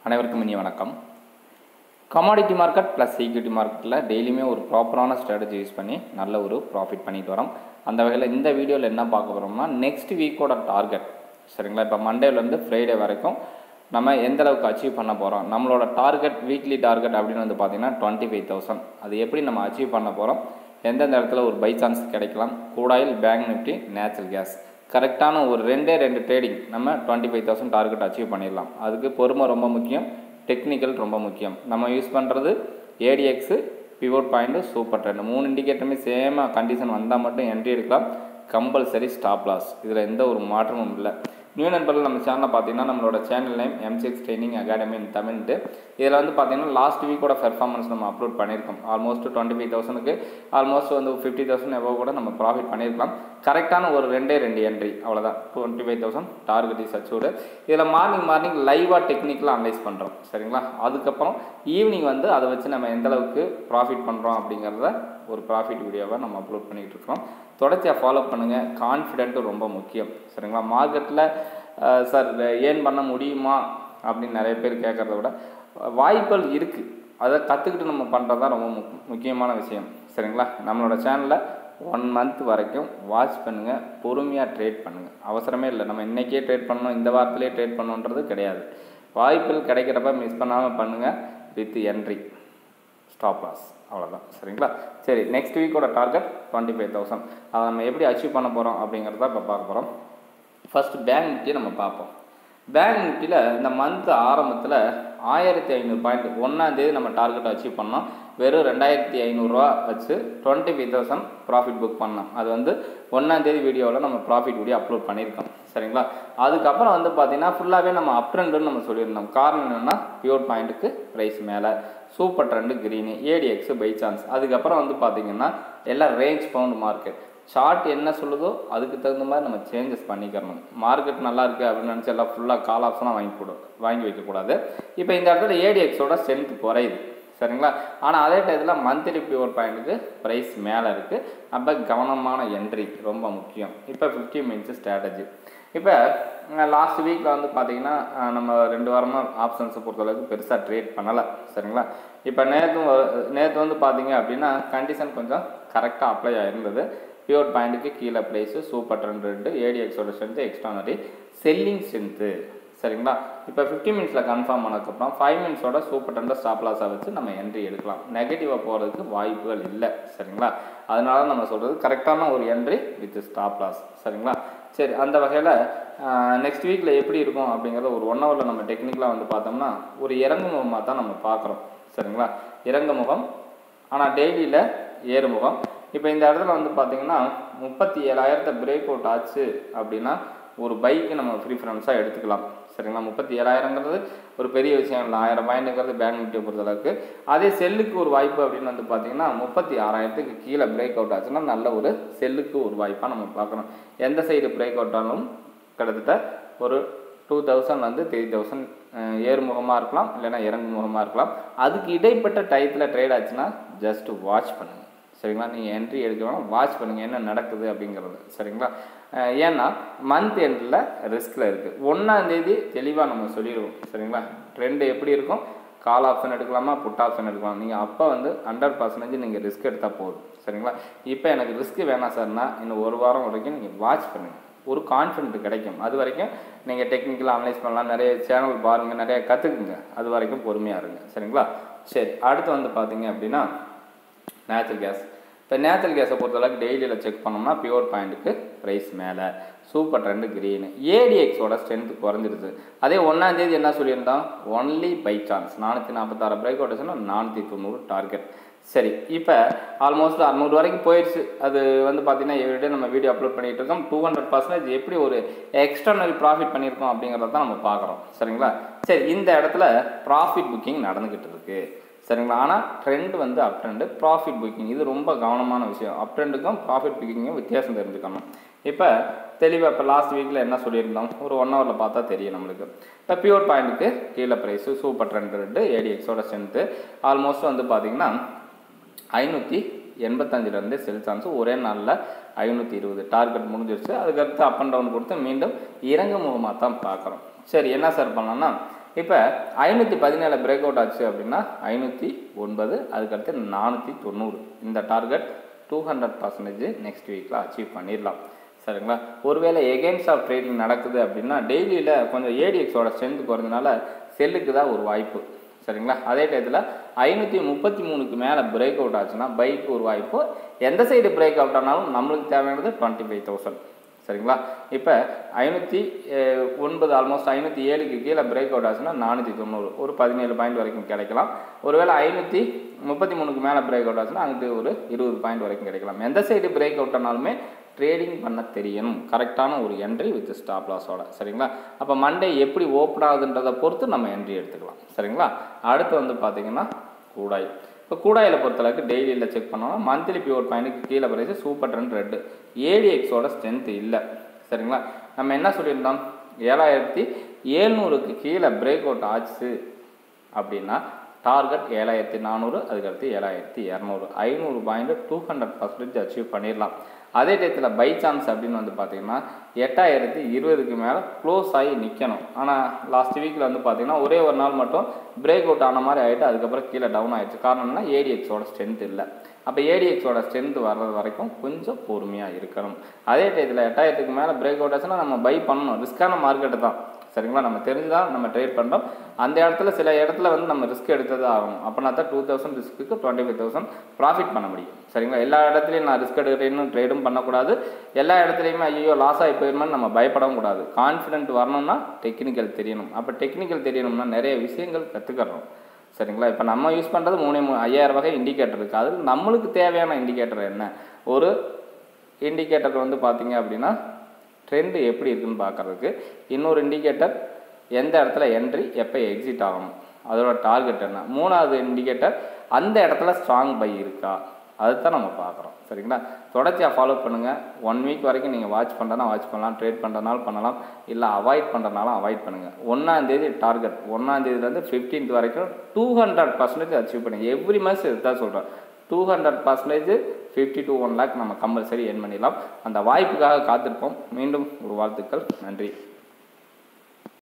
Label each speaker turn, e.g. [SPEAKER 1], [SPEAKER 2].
[SPEAKER 1] அனைவருக்கும் இனிய வணக்கம் கமாடிட்டி மார்க்கெட் ப்ளஸ் ஈக்விட்டி மார்க்கெட்டில் டெய்லியுமே ஒரு ப்ராப்பரான ஸ்ட்ராட்டஜி யூஸ் பண்ணி நல்ல ஒரு ப்ராஃபிட் பண்ணிட்டு வரோம் அந்த வகையில் இந்த வீடியோவில் என்ன பார்க்க போகிறோம்னா நெக்ஸ்ட் வீக்கோட டார்கெட் சரிங்களா இப்போ மண்டேலேருந்து ஃப்ரைடே வரைக்கும் நம்ம எந்த அளவுக்கு அச்சீவ் பண்ண போகிறோம் நம்மளோட டார்கெட் வீக்லி டார்கெட் அப்படின்னு வந்து பார்த்தீங்கன்னா டுவெண்ட்டி ஃபைவ் தௌசண்ட் அது எப்படி நம்ம அச்சீவ் பண்ண போகிறோம் எந்தெந்த இடத்துல ஒரு பை சான்ஸ் கிடைக்கலாம் கூடாயில் பேங்க் நிஃப்டி நேச்சுரல் கேஸ் கரெக்டான ஒரு ரெண்டே ரெண்டு ட்ரேடிங் நம்ம twenty five thousand target achieve பண்ணிடலாம் அதுக்கு பொறுமை ரொம்ப முக்கியம் டெக்னிக்கல் ரொம்ப முக்கியம் நம்ம யூஸ் பண்ணுறது ADX pivot point super trend மூணு இண்டிகேட்டருமே சேமாக கண்டிஷன் வந்தால் மட்டும் என்ட்ரி எடுக்கலாம் கம்பல்சரி ஸ்டாப் லாஸ் இதில் எந்த ஒரு மாற்றமும் இல்லை நியூ நண்பர்கள் நம்ம சேனலில் பார்த்தீங்கன்னா நம்மளோட channel name MCX training academy in தமிழ்ட்டு இதில் வந்து பார்த்தீங்கன்னா லாஸ்ட் வீக்கோட பெர்ஃபார்மன்ஸ் நம்ம அப்லோட் பண்ணியிருக்கோம் ஆல்மோஸ்ட் டுவெண்ட்டி ஃபைவ் தௌசண்ட்க்கு ஆல்மோஸ்ட் வந்து ஃபிஃப்டி தௌசண்ட் எவ்வளோ கூட நம்ம ப்ராஃபிட் பண்ணியிருக்கலாம் கரெக்டான ஒரு ரெண்டே ரெண்டு என்ட்ரி அவ்வளோதான் twenty five thousand target is achieved இதில் மார்னிங் மார்னிங் லைவாக டெக்னிக்கலாக அனலைஸ் பண்ணுறோம் சரிங்களா அதுக்கப்புறம் ஈவினிங் வந்து அதை வச்சு நம்ம எந்த அளவுக்கு ப்ராஃபிட் பண்ணுறோம் அப்படிங்கிறத ஒரு ப்ராஃபிட் வீடியோவை நம்ம அப்லோட் பண்ணிகிட்டு இருக்கோம் தொடர்ச்சியாக ஃபாலோ பண்ணுங்கள் கான்ஃபிடென்ட்டு ரொம்ப முக்கியம் சரிங்களா மார்க்கெட்டில் சார் ஏன் பண்ண முடியுமா அப்படின்னு நிறைய பேர் கேட்குறத விட வாய்ப்புகள் இருக்குது அதை கற்றுக்கிட்டு நம்ம பண்ணுறது தான் ரொம்ப முக் முக்கியமான விஷயம் சரிங்களா நம்மளோட சேனலில் ஒன் மந்த் வரைக்கும் வாட்ச் பண்ணுங்கள் பொறுமையாக ட்ரேட் பண்ணுங்கள் அவசரமே இல்லை நம்ம இன்றைக்கே ட்ரேட் பண்ணணும் இந்த வாரத்திலே ட்ரேட் பண்ணணுன்றது கிடையாது வாய்ப்புகள் கிடைக்கிறப்ப மிஸ் பண்ணாமல் பண்ணுங்கள் வித் என்ட்ரி ஸ்டாப் லாஸ் அவ்வளோதான் சரிங்களா சரி நெக்ஸ்ட் வீக்கோட டார்கெட் டுவெண்ட்டி ஃபைவ் தௌசண்ட் அதை நம்ம எப்படி அச்சீவ் பண்ண போகிறோம் அப்படிங்கிறத இப்போ பார்க்க போகிறோம் ஃபஸ்ட்டு பேங்க் நிஃப்டி நம்ம பார்ப்போம் பேங்க் நிஃப்டியில் இந்த மந்த் ஆரம்பத்தில் ஆயிரத்தி ஐநூறு பாயிண்ட் ஒன்றாந்தேதி நம்ம டார்கெட்டை அச்சீவ் பண்ணோம் வெறும் ரெண்டாயிரத்தி ஐநூறுரூவா வச்சு twenty five thousand profit book பண்ணோம் அது வந்து ஒன்றாந்தேதி வீடியோவில் நம்ம ப்ராஃபிட் வீடியோ அப்லோட் பண்ணியிருக்கோம் சரிங்களா அதுக்கப்புறம் வந்து பார்த்தீங்கன்னா ஃபுல்லாகவே நம்ம அப் ட்ரெண்டுன்னு நம்ம சொல்லியிருந்தோம் காரணம் என்னென்னா பியூர் பாயிண்ட்டுக்கு ப்ரைஸ் மேலே super trend green ADX by chance அதுக்கப்புறம் வந்து பார்த்தீங்கன்னா எல்லாம் ரேஞ்ச் பவுண்ட் மார்க்கெட் சார்ட் என்ன சொல்லுதோ அதுக்கு தகுந்த மாதிரி நம்ம சேஞ்சஸ் பண்ணிக்கிறணும் மார்க்கெட் நல்லா இருக்குது அப்படின்னு நினச்சி எல்லாம் ஃபுல்லாக கால் ஆப்ஷனாக வாங்கி கொடு வாங்கி வைக்கக்கூடாது இப்போ இந்த இடத்துல ஏடிஎக்ஸோட ஸ்ட்ரென்த் குறையுது சரிங்களா ஆனால் அதே டயத்தில் மந்த்லி பியூர் பாயிண்ட்டுக்கு ப்ரைஸ் மேலே இருக்குது அப்போ கவனமான என்ட்ரி ரொம்ப முக்கியம் இப்போ ஃபிஃப்டி மினிட்ஸ் ஸ்ட்ராட்டஜி இப்போ லாஸ்ட் வீக்கில் வந்து பார்த்தீங்கன்னா நம்ம ரெண்டு வாரமாக ஆப்ஷன்ஸை பொறுத்தளவுக்கு பெருசாக ட்ரேட் பண்ணலை சரிங்களா இப்போ நேற்று நேற்று வந்து பார்த்தீங்க அப்படின்னா கண்டிஷன் கொஞ்சம் கரெக்டாக அப்ளை ஆயிருந்தது பியூர் பாயிண்ட்டுக்கு கீழே ப்ரைஸு சூப்பர் ட்ரெண்ட் ரெண்டு ஏடிஎக்ஸோட ஸ்ட்ரென்த்து எக்ஸ்ட்ரானரி செல்லிங் ஸ்ட்ரென்த்து சரிங்களா இப்போ ஃபிஃப்டி மினிட்ஸில் கன்ஃபார்ம் ஆனதுக்கப்புறம் ஃபைவ் மினிட்ஸோட சூப்பர் டெண்டர் ஸ்டாப் லாஸாக வச்சு நம்ம என்ட்ரி எடுக்கலாம் நெகட்டிவாக போகிறதுக்கு வாய்ப்புகள் இல்லை சரிங்களா அதனால நம்ம சொல்கிறது கரெக்டான ஒரு என்ட்ரி வித் ஸ்டாப் லாஸ் சரிங்களா சரி அந்த வகையில் நெக்ஸ்ட் வீக்கில் எப்படி இருக்கும் அப்படிங்கிறத ஒரு ஒன் ஹவரில் நம்ம டெக்னிக்கலாக வந்து பார்த்தோம்னா ஒரு இறங்கு முகமாக தான் நம்ம பார்க்குறோம் சரிங்களா இறங்கு முகம் ஆனால் டெய்லியில் ஏறுமுகம் இப்போ இந்த இடத்துல வந்து பார்த்தீங்கன்னா முப்பத்தி ஏழாயிரத்தை பிரேக் அவுட் ஆச்சு அப்படின்னா ஒரு பைக்கு நம்ம ப்ரிஃபரன்ஸாக எடுத்துக்கலாம் சரிங்களா முப்பத்தி ஏழாயிரங்கிறது ஒரு பெரிய விஷயம் இல்லை ஆயிரம் பாயிண்ட்டுங்கிறது பேங்க் நிஃப்டியை பொறுத்தளவுக்கு அதே செல்லுக்கு ஒரு வாய்ப்பு அப்படின்னு வந்து பார்த்தீங்கன்னா முப்பத்தி ஆறாயிரத்துக்கு கீழே பிரேக் அவுட் ஆச்சுன்னா நல்ல ஒரு செல்லுக்கு ஒரு வாய்ப்பாக நம்ம பார்க்கணும் எந்த சைடு பிரேக் அவுட் ஆனாலும் கிட்டத்தட்ட ஒரு டூ தௌசண்ட் வந்து த்ரீ தௌசண்ட் ஏறுமுகமாக இருக்கலாம் இல்லைன்னா இறங்கு முகமாக இருக்கலாம் அதுக்கு இடைப்பட்ட டயத்தில் ட்ரேட் ஆச்சுன்னா ஜஸ்ட் வாட்ச் பண்ணுங்கள் சரிங்களா நீங்கள் என்ட்ரி எடுக்கலாம் வாட்ச் பண்ணுங்கள் என்ன நடக்குது அப்படிங்கிறது சரிங்களா ஏன்னா மந்த் எண்டில் ரிஸ்கில் இருக்குது ஒன்றாந்தேதி தெளிவாக நம்ம சொல்லிடுவோம் சரிங்களா ட்ரெண்டு எப்படி இருக்கும் கால் ஆப்ஷன் எடுக்கலாமா புட் ஆப்ஷன் எடுக்கலாம் நீங்கள் அப்போ வந்து ஹண்ட்ரட் பர்சன்டேஜ் நீங்கள் ரிஸ்க் எடுத்தால் போதும் சரிங்களா இப்போ எனக்கு ரிஸ்க் வேணாம் சார்னா இன்னும் ஒரு வாரம் வரைக்கும் நீங்கள் வாட்ச் பண்ணுங்கள் ஒரு கான்ஃபிடென்ட் கிடைக்கும் அது வரைக்கும் நீங்கள் டெக்னிக்கலாக அனலைஸ் பண்ணலாம் நிறைய சேனல் பாருங்கள் நிறைய கற்றுக்குங்க அது வரைக்கும் பொறுமையாக இருங்க சரிங்களா சரி அடுத்து வந்து பார்த்தீங்க அப்படின்னா நேச்சுரல் கேஸ் இப்போ நேச்சுரல் கேஸை பொறுத்தளவுக்கு டெய்லியில் செக் பண்ணோம்னா பியூர் பாயிண்ட்டுக்கு ப்ரைஸ் மேலே சூப்பர் ட்ரெண்டு க்ரீனு ஏடிஎக்ஸோட ஸ்ட்ரென்த் குறைஞ்சிருச்சு அதே ஒன்றாந்தேதி என்ன சொல்லியிருந்தோம் ஒன்லி பை சான்ஸ் நானூற்றி நாற்பத்தாறு பிரேக் அவுட் நானூற்றி தொண்ணூறு டார்கெட் சரி இப்போ ஆல்மோஸ்ட் அறநூறு வரைக்கும் போயிடுச்சு அது வந்து பார்த்தீங்கன்னா எவ்ரிடே நம்ம வீடியோ அப்லோட் பண்ணிகிட்டு இருக்கோம் டூ ஹண்ட்ரட் பர்சன்டேஜ் எப்படி ஒரு எக்ஸ்டர்னல் ப்ராஃபிட் பண்ணியிருக்கோம் அப்படிங்கிறத தான் நம்ம பார்க்குறோம் சரிங்களா சரி இந்த இடத்துல ப்ராஃபிட் புக்கிங் நடந்துக்கிட்டு இருக்குது சரிங்களா ஆனால் ட்ரெண்ட் வந்து அப் ட்ரெண்டு ப்ராஃபிட் புக்கிங் இது ரொம்ப கவனமான விஷயம் அப் ட்ரெண்டுக்கும் ப்ராஃபிட் புக்கிங்கும் வித்தியாசம் தெரிஞ்சுக்கணும் இப்போ தெளிவாக இப்போ லாஸ்ட் வீக்கில் என்ன சொல்லியிருந்தோம் ஒரு ஒன் ஹவரில் பார்த்தா தெரியும் நம்மளுக்கு இப்போ பியூர் பாயிண்ட்டுக்கு கீழே ப்ரைஸு சூப்பர் ட்ரெண்ட் ரெண்டு ஏடிஎக்ஸோட ஸ்ட்ரென்த்து ஆல்மோஸ்ட் வந்து பார்த்திங்கன்னா ஐநூற்றி எண்பத்தஞ்சிலேருந்து செல் சான்ஸ் ஒரே நாளில் ஐநூற்றி இருபது டார்கெட் முடிஞ்சிருச்சு அதுக்கடுத்து அப் அண்ட் டவுன் கொடுத்து மீண்டும் இறங்கு முகமாக தான் பார்க்குறோம் சரி என்ன சார் பண்ணலாம்னா இப்போ ஐநூற்றி பதினேழு பிரேக் அவுட் ஆச்சு அப்படின்னா ஐநூற்றி ஒன்பது அதுக்கடுத்து நானூற்றி தொண்ணூறு இந்த target two hundred percentage next வீக்கில் அச்சீவ் பண்ணிடலாம் சரிங்களா ஒருவேளை எகெயின்ஸ்ட் ஆஃப் ட்ரேடிங் நடக்குது அப்படின்னா டெய்லியில் கொஞ்சம் ஏடிஎக்ஸோட ஸ்ட்ரென்த் குறைஞ்சனால செல்லுக்கு தான் ஒரு வாய்ப்பு சரிங்களா அதே டயத்தில் ஐநூற்றி முப்பத்தி மூணுக்கு மேலே பிரேக் அவுட் ஆச்சுன்னா பைக்கு ஒரு வாய்ப்பு எந்த சைடு பிரேக் அவுட் ஆனாலும் நம்மளுக்கு தேவையானது டுவெண்ட்டி ஃபைவ் தௌசண்ட் சரிங்களா இப்போ ஐநூற்றி ஒன்பது ஆல்மோஸ்ட் ஐநூற்றி ஏழுக்கு கீழே பிரேக் அவுட் ஆச்சுன்னா நானூற்றி தொண்ணூறு ஒரு பதினேழு பாயிண்ட் வரைக்கும் கிடைக்கலாம் ஒருவேளை ஐநூற்றி முப்பத்தி மூணுக்கு மேலே பிரேக் அவுட் ஆச்சுன்னா அங்கிட்டு ஒரு இருபது பாயிண்ட் வரைக்கும் கிடைக்கலாம் எந்த சைடு பிரேக் அவுட் ஆனாலுமே ட்ரேடிங் பண்ண தெரியணும் கரெக்டான ஒரு என்ட்ரி வித் ஸ்டாப் லாஸோட சரிங்களா அப்போ மண்டே எப்படி ஓப்பன் ஆகுதுன்றதை பொறுத்து நம்ம என்ட்ரி எடுத்துக்கலாம் சரிங்களா அடுத்து வந்து பார்த்தீங்கன்னா கூடாய் இப்போ கூடாயில் பொறுத்தளவுக்கு டெய்லியில் செக் பண்ணோம்னா மந்த்லி பியூர் பாயிண்ட்டுக்கு கீழே பிரைஸ் சூப்பர் ட்ரெண்ட் ரெட்டு ஏடிஎக்ஸோட ஸ்ட்ரென்த் இல்லை சரிங்களா நம்ம என்ன சொல்லியிருந்தோம் ஏழாயிரத்தி ஏழ்நூறுக்கு கீழே பிரேக் அவுட் ஆச்சு அப்படின்னா டார்கெட் ஏழாயிரத்தி நானூறு அதுக்கடுத்து ஏழாயிரத்தி இரநூறு ஐநூறு point two hundred percentage achieve பண்ணிடலாம் அதே டயத்தில் பை சான்ஸ் அப்படின்னு வந்து பார்த்தீங்கன்னா எட்டாயிரத்தி இருபதுக்கு மேலே க்ளோஸ் ஆகி நிற்கணும் ஆனால் லாஸ்ட் வீக்கில் வந்து பார்த்தீங்கன்னா ஒரே ஒரு நாள் மட்டும் பிரேக் அவுட் ஆன மாதிரி ஆகிட்டு அதுக்கப்புறம் கீழே டவுன் ஆயிடுச்சு காரணம்னா ஏடிஎக்ஸோட ஸ்ட்ரென்த் இல்லை அப்போ ஏடிஎக்ஸோட ஸ்ட்ரென்த் வர்றது வரைக்கும் கொஞ்சம் பொறுமையாக இருக்கணும் அதே டயத்தில் எட்டாயிரத்துக்கு மேலே பிரேக் அவுட் ஆச்சுன்னா நம்ம பை பண்ணணும் ரிஸ்க்கான மார்க்கெட்டு தான் சரிங்களா நம்ம தெரிஞ்சு தான் நம்ம ட்ரேட் பண்ணுறோம் அந்த இடத்துல சில இடத்துல வந்து நம்ம ரிஸ்க் எடுத்து தான் ஆகணும் அப்படின்னா தான் டூ தௌசண்ட் ரிஸ்க்கு டுவெண்ட்டி ஃபைவ் தௌசண்ட் ப்ராஃபிட் பண்ண முடியும் சரிங்களா எல்லா இடத்துலையும் நான் ரிஸ்க் எடுக்கிறேன்னு ட்ரேடும் பண்ணக்கூடாது எல்லா இடத்துலையுமே ஐயோ லாஸ் ஆகி போயிருமான்னு நம்ம பயப்படவும் கூடாது கான்ஃபிடென்ட் வரணும்னா டெக்னிக்கல் தெரியணும் அப்போ டெக்னிக்கல் தெரியணும்னா நிறைய விஷயங்கள் கற்றுக்கறோம் சரிங்களா இப்போ நம்ம யூஸ் பண்ணுறது மூணு மூணு ஐயாயிரம் வகை இண்டிகேட்டர் இருக்குது அதில் நம்மளுக்கு தேவையான இண்டிகேட்டர் என்ன ஒரு இண்டிகேட்டர் வந்து பார்த்தீங்க அப்படின்னா ட்ரெண்டு எப்படி இருக்குன்னு பார்க்குறதுக்கு இன்னொரு இண்டிகேட்டர் எந்த இடத்துல என்ட்ரி எப்போ எக்ஸிட் ஆகணும் அதோட டார்கெட் என்ன மூணாவது இண்டிகேட்டர் அந்த இடத்துல ஸ்ட்ராங் பை இருக்கா அதுதான் நம்ம பார்க்குறோம் சரிங்களா தொடர்ச்சியாக ஃபாலோ பண்ணுங்கள் ஒன் வீக் வரைக்கும் நீங்கள் வாட்ச் பண்ணுறனா வாட்ச் பண்ணலாம் ட்ரேட் பண்ணுறனாலும் பண்ணலாம் இல்லை அவாய்ட் பண்ணுறனாலும் அவாய்ட் பண்ணுங்கள் ஒன்றாந்தேதி டார்கெட் ஒன்றாந்தேதிலேருந்து ஃபிஃப்டீன்த் வரைக்கும் டூ ஹண்ட்ரட் பர்சன்டேஜ் அச்சீவ் பண்ணுங்கள் எவ்ரி மந்த்ஸ் இதுதான் சொல்கிறேன் two hundred percentage fifty to one lakh நம்ம கம்பல்சரி என் பண்ணிடலாம் அந்த வாய்ப்புக்காக காத்திருப்போம் மீண்டும் ஒரு வாழ்த்துக்கள் நன்றி